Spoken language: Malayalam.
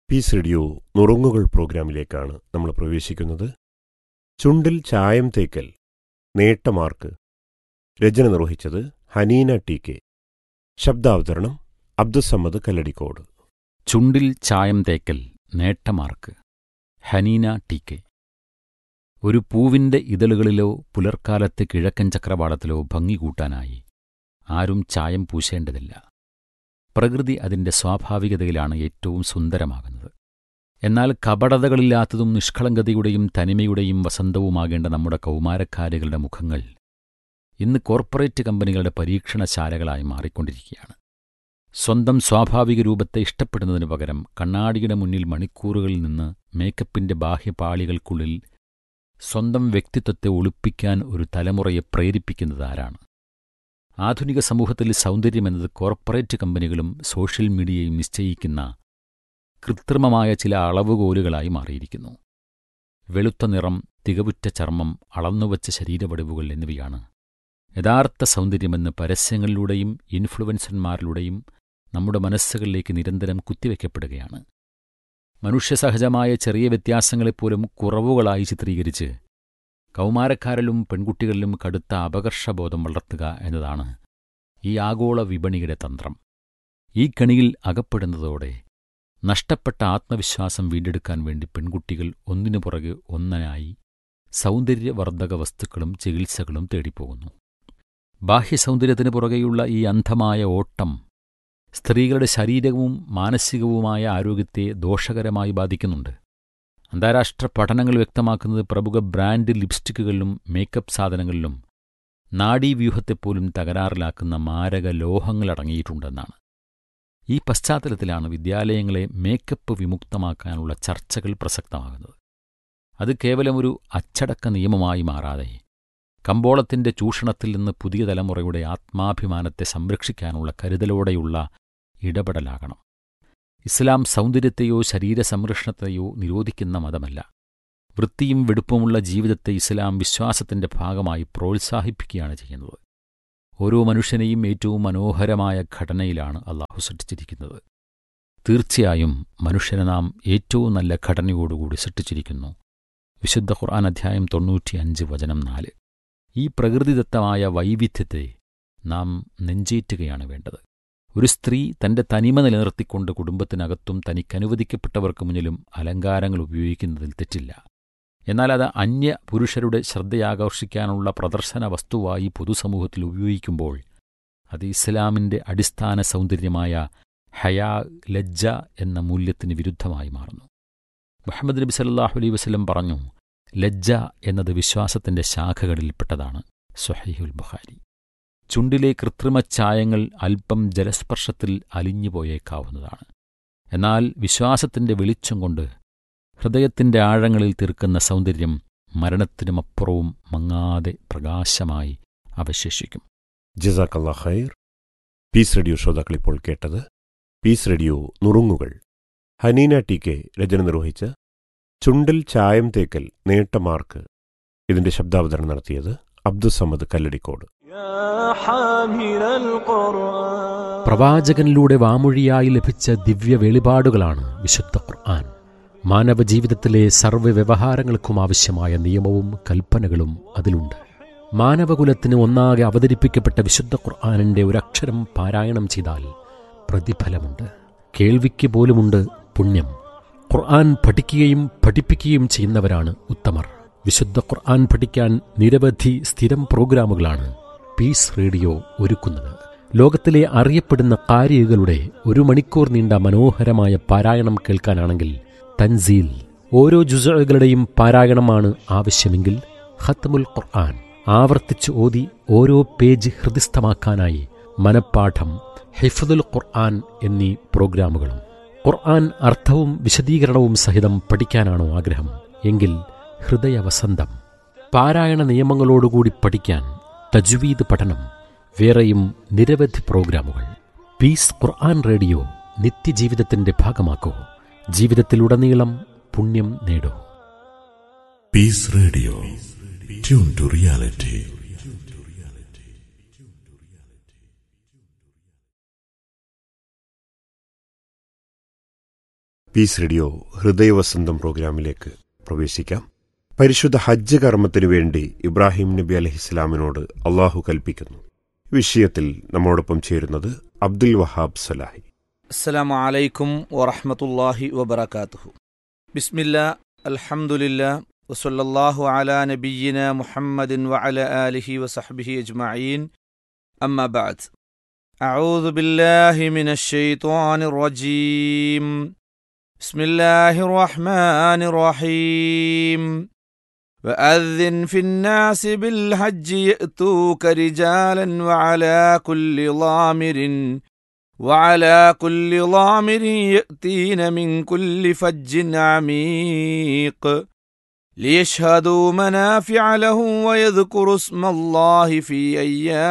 പീസ് റേഡിയോ നുറുങ്ങുകൾ പ്രോഗ്രാമിലേക്കാണ് നമ്മൾ പ്രവേശിക്കുന്നത് ചുണ്ടിൽ ചായം തേക്കൽ നേട്ടമാർക്ക് രചന നിർവഹിച്ചത് ഹനീന ടി കെ ശബ്ദാവതരണം അബ്ദുസമ്മദ് കല്ലടിക്കോട് ചുണ്ടിൽ ചായം തേക്കൽ നേട്ടമാർക്ക് ഹനീന ടി കെ ഒരു പൂവിന്റെ ഇതളുകളിലോ പുലർക്കാലത്തെ കിഴക്കൻ ചക്രവാളത്തിലോ ഭംഗി കൂട്ടാനായി ആരും ചായം പൂശേണ്ടതില്ല പ്രകൃതി അതിന്റെ സ്വാഭാവികതയിലാണ് ഏറ്റവും സുന്ദരമാകുന്നത് എന്നാൽ കപടതകളില്ലാത്തതും നിഷ്കളങ്കതയുടെയും തനിമയുടെയും വസന്തവുമാകേണ്ട നമ്മുടെ കൗമാരക്കാരികളുടെ മുഖങ്ങൾ ഇന്ന് കോർപ്പറേറ്റ് കമ്പനികളുടെ പരീക്ഷണശാലകളായി മാറിക്കൊണ്ടിരിക്കുകയാണ് സ്വന്തം സ്വാഭാവിക രൂപത്തെ ഇഷ്ടപ്പെടുന്നതിനു പകരം കണ്ണാടിയുടെ മുന്നിൽ മണിക്കൂറുകളിൽ നിന്ന് മേക്കപ്പിന്റെ ബാഹ്യപാളികൾക്കുള്ളിൽ സ്വന്തം വ്യക്തിത്വത്തെ ഒളിപ്പിക്കാൻ ഒരു തലമുറയെ പ്രേരിപ്പിക്കുന്നത് ആരാണ് ആധുനിക സമൂഹത്തിൽ സൗന്ദര്യമെന്നത് കോർപ്പറേറ്റ് കമ്പനികളും സോഷ്യൽ മീഡിയയും നിശ്ചയിക്കുന്ന കൃത്രിമമായ ചില അളവുകോലുകളായി മാറിയിരിക്കുന്നു വെളുത്ത നിറം തികവുറ്റ ചർമ്മം അളന്നുവച്ച ശരീരവടിവുകൾ എന്നിവയാണ് യഥാർത്ഥ സൗന്ദര്യമെന്ന് പരസ്യങ്ങളിലൂടെയും ഇൻഫ്ലുവൻസർമാരിലൂടെയും നമ്മുടെ മനസ്സുകളിലേക്ക് നിരന്തരം കുത്തിവെക്കപ്പെടുകയാണ് മനുഷ്യസഹജമായ ചെറിയ വ്യത്യാസങ്ങളെപ്പോലും കുറവുകളായി ചിത്രീകരിച്ച് കൗമാരക്കാരിലും പെൺകുട്ടികളിലും കടുത്ത അപകർഷബോധം വളർത്തുക എന്നതാണ് ഈ ആഗോള വിപണിയുടെ തന്ത്രം ഈ കണിയിൽ അകപ്പെടുന്നതോടെ നഷ്ടപ്പെട്ട ആത്മവിശ്വാസം വീണ്ടെടുക്കാൻ വേണ്ടി പെൺകുട്ടികൾ ഒന്നിനു പുറകെ ഒന്നനായി സൗന്ദര്യവർദ്ധക വസ്തുക്കളും ചികിത്സകളും തേടിപ്പോകുന്നു ബാഹ്യസൗന്ദര്യത്തിനു പുറകെയുള്ള ഈ അന്ധമായ ഓട്ടം സ്ത്രീകളുടെ ശാരീരികവും മാനസികവുമായ ആരോഗ്യത്തെ ദോഷകരമായി ബാധിക്കുന്നുണ്ട് അന്താരാഷ്ട്ര പഠനങ്ങൾ വ്യക്തമാക്കുന്നത് പ്രമുഖ ബ്രാൻഡ് ലിപ്സ്റ്റിക്കുകളിലും മേക്കപ്പ് സാധനങ്ങളിലും നാഡീവ്യൂഹത്തെപ്പോലും തകരാറിലാക്കുന്ന മാരക ലോഹങ്ങളടങ്ങിയിട്ടുണ്ടെന്നാണ് ഈ പശ്ചാത്തലത്തിലാണ് വിദ്യാലയങ്ങളെ മേക്കപ്പ് വിമുക്തമാക്കാനുള്ള ചർച്ചകൾ പ്രസക്തമാകുന്നത് അത് കേവലം ഒരു അച്ചടക്ക നിയമമായി മാറാതെ കമ്പോളത്തിന്റെ ചൂഷണത്തിൽ നിന്ന് പുതിയ തലമുറയുടെ ആത്മാഭിമാനത്തെ സംരക്ഷിക്കാനുള്ള കരുതലോടെയുള്ള ഇടപെടലാകണം ഇസ്ലാം സൗന്ദര്യത്തെയോ ശരീരസംരക്ഷണത്തെയോ നിരോധിക്കുന്ന മതമല്ല വൃത്തിയും വെടുപ്പുമുള്ള ജീവിതത്തെ ഇസ്ലാം വിശ്വാസത്തിന്റെ ഭാഗമായി പ്രോത്സാഹിപ്പിക്കുകയാണ് ചെയ്യുന്നത് ഓരോ മനുഷ്യനെയും ഏറ്റവും മനോഹരമായ ഘടനയിലാണ് അള്ളാഹു സൃഷ്ടിച്ചിരിക്കുന്നത് തീർച്ചയായും മനുഷ്യനെ നാം ഏറ്റവും നല്ല ഘടനയോടുകൂടി സൃഷ്ടിച്ചിരിക്കുന്നു വിശുദ്ധ ഖുർആൻ അധ്യായം തൊണ്ണൂറ്റിയഞ്ച് വചനം നാല് ഈ പ്രകൃതിദത്തമായ വൈവിധ്യത്തെ നാം നെഞ്ചേറ്റുകയാണ് വേണ്ടത് ഒരു സ്ത്രീ തന്റെ തനിമ നിലനിർത്തിക്കൊണ്ട് കുടുംബത്തിനകത്തും തനിക്കനുവദിക്കപ്പെട്ടവർക്ക് മുന്നിലും അലങ്കാരങ്ങൾ ഉപയോഗിക്കുന്നതിൽ തെറ്റില്ല എന്നാൽ അത് അന്യ പുരുഷരുടെ ശ്രദ്ധയാകർഷിക്കാനുള്ള പ്രദർശന വസ്തുവായി പൊതുസമൂഹത്തിൽ ഉപയോഗിക്കുമ്പോൾ അത് ഇസ്ലാമിന്റെ അടിസ്ഥാന സൗന്ദര്യമായ ഹയാ ലജ്ജ എന്ന മൂല്യത്തിന് വിരുദ്ധമായി മാറുന്നു മുഹമ്മദ് നബി സല്ലാഹു അലൈ വസ്ലം പറഞ്ഞു ലജ്ജ എന്നത് വിശ്വാസത്തിന്റെ ശാഖകളിൽപ്പെട്ടതാണ് സുഹൈഹുൽ ബുഖാരി ചുണ്ടിലെ കൃത്രിമ ചായങ്ങൾ അല്പം ജലസ്പർശത്തിൽ അലിഞ്ഞുപോയേക്കാവുന്നതാണ് എന്നാൽ വിശ്വാസത്തിന്റെ വെളിച്ചം കൊണ്ട് ഹൃദയത്തിന്റെ ആഴങ്ങളിൽ തീർക്കുന്ന സൗന്ദര്യം മരണത്തിനുമപ്പുറവും മങ്ങാതെ പ്രകാശമായി അവശേഷിക്കും ജസാക്കല്ലാ ഖൈർ പീസ് റേഡിയോ ശ്രോതാക്കൾ ഇപ്പോൾ കേട്ടത് പീസ് റേഡിയോ നുറുങ്ങുകൾ ഹനീന ടി കെ രചന നിർവഹിച്ച ചുണ്ടിൽ ചായം തേക്കൽ നേട്ടമാർക്ക് ഇതിന്റെ ശബ്ദാവതരണം നടത്തിയത് അബ്ദുസമ്മദ് കല്ലടിക്കോട് പ്രവാചകനിലൂടെ വാമൊഴിയായി ലഭിച്ച ദിവ്യ വെളിപാടുകളാണ് വിശുദ്ധ ഖുർആൻ മാനവ ജീവിതത്തിലെ സർവ്വ വ്യവഹാരങ്ങൾക്കും ആവശ്യമായ നിയമവും കൽപ്പനകളും അതിലുണ്ട് മാനവകുലത്തിന് ഒന്നാകെ അവതരിപ്പിക്കപ്പെട്ട വിശുദ്ധ ഖുർആാനിന്റെ ഒരക്ഷരം പാരായണം ചെയ്താൽ പ്രതിഫലമുണ്ട് കേൾവിക്ക് പോലുമുണ്ട് പുണ്യം ഖുർആൻ പഠിക്കുകയും പഠിപ്പിക്കുകയും ചെയ്യുന്നവരാണ് ഉത്തമർ വിശുദ്ധ ഖുർആൻ പഠിക്കാൻ നിരവധി സ്ഥിരം പ്രോഗ്രാമുകളാണ് പീസ് റേഡിയോ ഒരുക്കുന്നത് ലോകത്തിലെ അറിയപ്പെടുന്ന കാരികളുടെ ഒരു മണിക്കൂർ നീണ്ട മനോഹരമായ പാരായണം കേൾക്കാനാണെങ്കിൽ തൻസീൽ ഓരോ ജുസകളുടെയും പാരായണമാണ് ആവശ്യമെങ്കിൽ ഖത്മുൽ ഖുർആൻ ആവർത്തിച്ച് ഓതി ഓരോ പേജ് ഹൃദിസ്ഥമാക്കാനായി മനപ്പാഠം ഹിഫദുൽ ഖുർആൻ എന്നീ പ്രോഗ്രാമുകളും ഖുർആൻ അർത്ഥവും വിശദീകരണവും സഹിതം പഠിക്കാനാണോ ആഗ്രഹം എങ്കിൽ ഹൃദയവസന്തം പാരായണ നിയമങ്ങളോടുകൂടി പഠിക്കാൻ തജ്വീദ് പഠനം വേറെയും നിരവധി പ്രോഗ്രാമുകൾ പീസ് ഖുർആൻ റേഡിയോ നിത്യജീവിതത്തിന്റെ ഭാഗമാക്കൂ ജീവിതത്തിലുടനീളം പുണ്യം നേടൂ peace radio tune to reality peace radio ഹൃദയവസന്തം പ്രോഗ്രാമിലേക്ക് പ്രവേശിക്കാം പരിശുദ്ധ ഹജ്ജ് കർമ്മത്തിനു വേണ്ടി ഇബ്രാഹിം നബി അലഹിസ്ലാമിനോട് അള്ളാഹു കൽപ്പിക്കുന്നു വിഷയത്തിൽ നമ്മോടൊപ്പം ചേരുന്നത് അബ്ദുൽ വഹാബ് സലാഹി السلام عليكم ورحمة الله وبركاته بسم الله الحمد لله وصلى الله على نبينا محمد وعلى آله وصحبه أجمعين أما بعد أعوذ بالله من الشيطان الرجيم بسم الله الرحمن الرحيم وأذن في الناس بالحج يأتوك رجالا وعلى كل ضامر وعلى كل ضامر يأتين من كل فج عميق ليشهدوا منافع لهم ويذكروا اسم الله في أيام